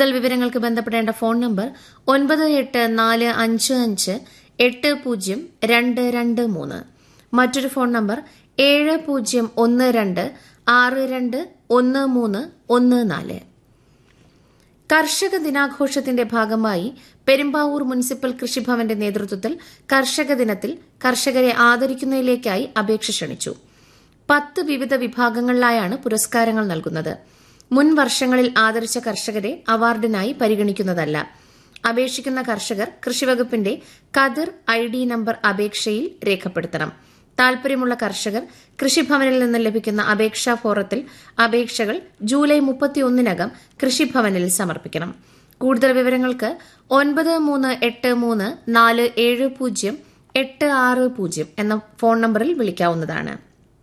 കൂടുതൽ വിവരങ്ങൾക്ക് ബന്ധപ്പെടേണ്ട ഫോൺ നമ്പർ ഒൻപത് എട്ട് നാല് അഞ്ച് അഞ്ച് എട്ട് പൂജ്യം രണ്ട് രണ്ട് മൂന്ന് മറ്റൊരു ഫോൺ നമ്പർ ഏഴ് പൂജ്യം ഒന്ന് രണ്ട് ആറ് രണ്ട് ഒന്ന് മൂന്ന് ഒന്ന് നാല് കർഷക ദിനാഘോഷത്തിന്റെ ഭാഗമായി പെരുമ്പാവൂർ മുനിസിപ്പൽ കൃഷിഭവന്റെ നേതൃത്വത്തിൽ കർഷക ദിനത്തിൽ കർഷകരെ ആദരിക്കുന്നതിലേക്കായി അപേക്ഷ ക്ഷണിച്ചു പത്ത് വിവിധ വിഭാഗങ്ങളിലായാണ് പുരസ്കാരങ്ങൾ നൽകുന്നത് മുൻ വർഷങ്ങളിൽ ആദരിച്ച കർഷകരെ അവാർഡിനായി പരിഗണിക്കുന്നതല്ല അപേക്ഷിക്കുന്ന കർഷകർ കൃഷിവകുപ്പിന്റെ കതിർ ഐ ഡി നമ്പർ അപേക്ഷയിൽ രേഖപ്പെടുത്തണം താൽപര്യമുള്ള കർഷകർ കൃഷിഭവനിൽ നിന്ന് ലഭിക്കുന്ന അപേക്ഷാ ഫോറത്തിൽ അപേക്ഷകൾ ജൂലൈ മുപ്പത്തിയൊന്നിനകം കൃഷിഭവനിൽ സമർപ്പിക്കണം കൂടുതൽ വിവരങ്ങൾക്ക് ഒൻപത് മൂന്ന് എട്ട് മൂന്ന് നാല് ഏഴ് പൂജ്യം എട്ട് ആറ് പൂജ്യം എന്ന ഫോൺ നമ്പറിൽ വിളിക്കാവുന്നതാണ്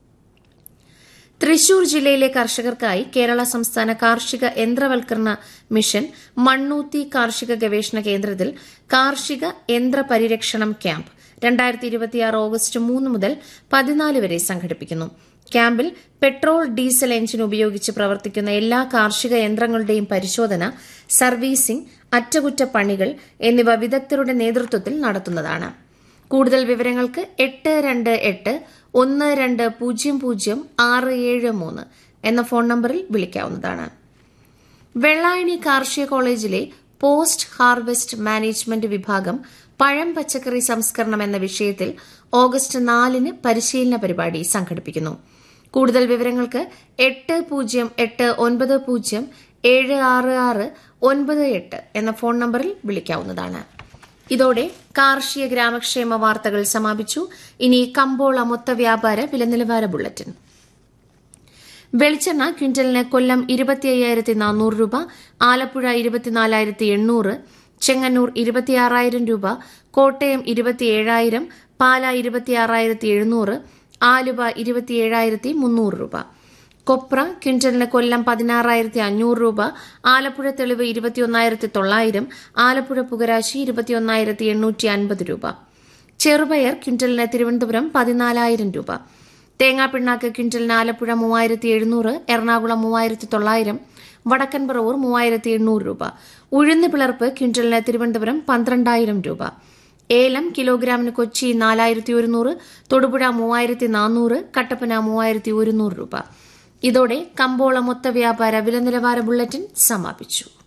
തൃശൂർ ജില്ലയിലെ കർഷകർക്കായി കേരള സംസ്ഥാന കാർഷിക യന്ത്രവൽക്കരണ മിഷൻ മണ്ണൂത്തി കാർഷിക ഗവേഷണ കേന്ദ്രത്തിൽ കാർഷിക യന്ത്ര പരിരക്ഷണം ക്യാമ്പ് രണ്ടായിരത്തി ഇരുപത്തിയാറ് ഓഗസ്റ്റ് മൂന്ന് മുതൽ പതിനാല് വരെ സംഘടിപ്പിക്കുന്നു ക്യാമ്പിൽ പെട്രോൾ ഡീസൽ എഞ്ചിൻ ഉപയോഗിച്ച് പ്രവർത്തിക്കുന്ന എല്ലാ കാർഷിക യന്ത്രങ്ങളുടെയും പരിശോധന സർവീസിംഗ് അറ്റകുറ്റപ്പണികൾ എന്നിവ വിദഗ്ധരുടെ നേതൃത്വത്തിൽ നടത്തുന്നതാണ് കൂടുതൽ വിവരങ്ങൾക്ക് എട്ട് രണ്ട് എട്ട് ഒന്ന് രണ്ട് പൂജ്യം പൂജ്യം ആറ് ഏഴ് മൂന്ന് എന്ന ഫോൺ നമ്പറിൽ വിളിക്കാവുന്നതാണ് വെള്ളായണി കാർഷിക കോളേജിലെ പോസ്റ്റ് ഹാർവെസ്റ്റ് മാനേജ്മെന്റ് വിഭാഗം പഴം പച്ചക്കറി സംസ്കരണം എന്ന വിഷയത്തിൽ ഓഗസ്റ്റ് നാലിന് പരിശീലന പരിപാടി സംഘടിപ്പിക്കുന്നു കൂടുതൽ വിവരങ്ങൾക്ക് എട്ട് പൂജ്യം എട്ട് ഒൻപത് പൂജ്യം ഏഴ് ആറ് ആറ് ഒൻപത് എട്ട് എന്ന ഫോൺ നമ്പറിൽ വിളിക്കാവുന്നതാണ് ഇതോടെ കാർഷിക ഗ്രാമക്ഷേമ വാർത്തകൾ സമാപിച്ചു ഇനി കമ്പോള മൊത്ത വ്യാപാര വില നിലവാര ബുള്ളറ്റിൻ വെളിച്ചെണ്ണ ക്വിന്റലിന് കൊല്ലം ഇരുപത്തി അയ്യായിരത്തി നാനൂറ് രൂപ ആലപ്പുഴ ഇരുപത്തിനാലായിരത്തി എണ്ണൂറ് ചെങ്ങന്നൂർ ഇരുപത്തിയാറായിരം രൂപ കോട്ടയം ഇരുപത്തിയേഴായിരം പാല ഇരുപത്തിയാറായിരത്തി എഴുന്നൂറ് ആലുവ ഇരുപത്തിയേഴായിരത്തി മുന്നൂറ് രൂപ കൊപ്ര ക്വിന്റലിന് കൊല്ലം പതിനാറായിരത്തി അഞ്ഞൂറ് രൂപ ആലപ്പുഴ തെളിവ് ഇരുപത്തിയൊന്നായിരത്തി തൊള്ളായിരം ആലപ്പുഴ പുകരാശി ഇരുപത്തിയൊന്നായിരത്തി എണ്ണൂറ്റി അൻപത് രൂപ ചെറുപയർ ക്വിന്റലിന് തിരുവനന്തപുരം പതിനാലായിരം രൂപ തേങ്ങാപ്പിണ്ണാക്ക് ക്വിന്റലിന് ആലപ്പുഴ മൂവായിരത്തി എഴുന്നൂറ് എറണാകുളം മൂവായിരത്തി തൊള്ളായിരം വടക്കൻ പറവൂർ മൂവായിരത്തി എണ്ണൂറ് രൂപ ഉഴുന്ന് പിളർപ്പ് ക്വിന്റലിന് തിരുവനന്തപുരം പന്ത്രണ്ടായിരം രൂപ ഏലം കിലോഗ്രാമിന് കൊച്ചി നാലായിരത്തി ഒരുന്നൂറ് തൊടുപുഴ മൂവായിരത്തി നാനൂറ് കട്ടപ്പന മൂവായിരത്തി ഒരുന്നൂറ് രൂപ ഇതോടെ കമ്പോള മൊത്ത വ്യാപാര വില നിലവാര ബുള്ളറ്റിൻ സമാപിച്ചു